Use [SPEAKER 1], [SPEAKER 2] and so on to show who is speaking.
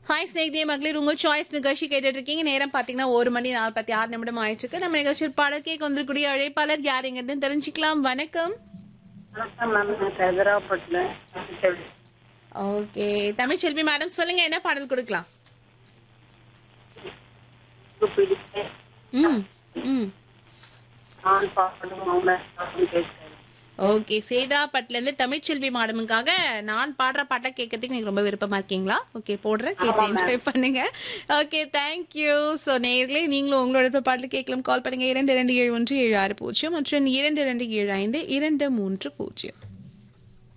[SPEAKER 1] hi ஸ்நேகிதே மகளிர் உங்க choice நிகழ்ச்சி கேட்டுட்டு இருக்கீங்க நேரம் பாத்தீங்கன்னா ஒரு மணி நாற்பத்தி ஆறு நிமிடம் ஆயிட்டு இருக்கு நம்ம நிகழ்ச்சியில் பாடல் கேட்க வந்திருக்கூடிய அழைப்பாளர் யாருங்கன்னு தெரிஞ்சுக்கலாம் வணக்கம்
[SPEAKER 2] வணக்கம் மேம் நான் ஹைதராபாத்ல
[SPEAKER 1] ஓகே தமிழ்ச்செல்வி மேடம் சொல்லுங்க என்ன பாடல் கொடுக்கலாம்
[SPEAKER 2] பிடித்த
[SPEAKER 1] ம் ம்
[SPEAKER 2] நான் பாடும் மௌன கேட்கிறேன்
[SPEAKER 1] ஓகே சேதாப்பட்ல இருந்து தமிழ்ச்செல்வி மேடமுக்காக நான் பாடுற பாட்டை கேட்கறதுக்கு நீங்க ரொம்ப விருப்பமா இருக்கீங்களா ஓகே போடுறேன் கேட்டு என்ஜாய் பண்ணுங்க ஓகே தேங்க்யூ ஸோ நேர்களே நீங்களும் உங்களோட விருப்ப பாடல் கேட்கலாம் கால் பண்ணுங்க இரண்டு இரண்டு ஏழு ஒன்று ஏழு ஆறு பூஜ்ஜியம் மற்றும் இரண்டு இரண்டு ஏழு ஐந்து இரண்டு மூன்று பூஜ்ஜியம்